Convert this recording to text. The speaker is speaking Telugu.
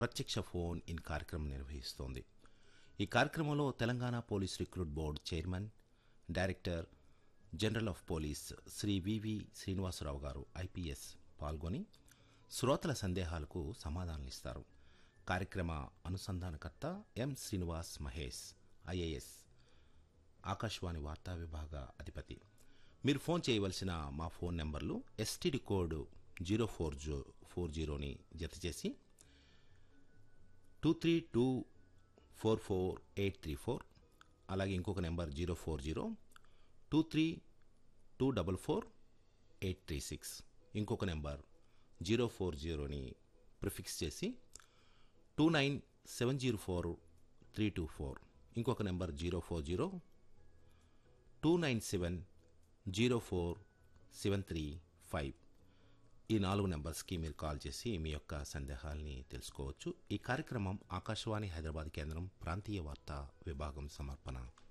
ప్రత్యక్ష ఫోన్ ఇన్ కార్యక్రమం నిర్వహిస్తోంది ఈ కార్యక్రమంలో Telangana police recruit board chairman director general of police Shri VV Srinivasa Rao గారు ఐపీఎస్ పాల్గొని శ్రోతల సందేహాలకు సమాధానాలిస్తారు కార్యక్రమ అనుసంధానకర్త ఎం శ్రీనివాస్ మహేష్ ఐఏఎస్ ఆకాశవాణి వార్తా విభాగ అధిపతి మీరు ఫోన్ చేయవలసిన మా phone numbers STD code zero four జో ఫోర్ జీరోని జతచేసి two three two four four eight three four అలాగే ఇంకొక number zero four zero two three two double four eight three six ఇంకొక నెంబర్ జీరో ఫోర్ జీరోని ప్రిఫిక్స్ చేసి two nine seven zero four three two four ఇంకొక number zero four zero two nine seven zero four seven three five ఈ నాలుగు నెంబర్స్కి మీరు కాల్ చేసి మీ యొక్క సందేహాల్ని తెలుసుకోవచ్చు ఈ కార్యక్రమం ఆకాశవాణి హైదరాబాద్ కేంద్రం ప్రాంతీయ వార్తా విభాగం సమర్పణ